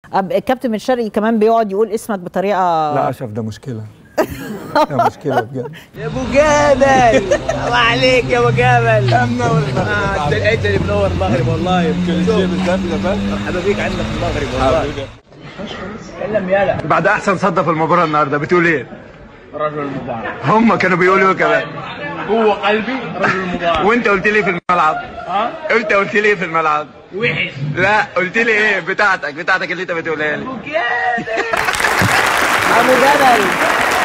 أب- الكابتن بن شرقي كمان بيقعد يقول اسمك بطريقه لا اشرف ده مشكله ده مشكله بجد يا ابو جبل الله عليك يا ابو جبل منور المغرب انت اللي منور المغرب والله كل شيء بالذات مرحبا بيك عندنا في المغرب والله تكلم يلا بعد احسن صدى في المباراه النهارده بتقول ايه؟ رجل المباراه هم كانوا بيقولوا كمان جوه قلبي رجل المباراه وانت قلت لي في الملعب ها انت قلت لي في الملعب وحش لا قلت لي ايه بتاعتك بتاعتك اللي انت بتقولها لي ابو جبل ابو جبل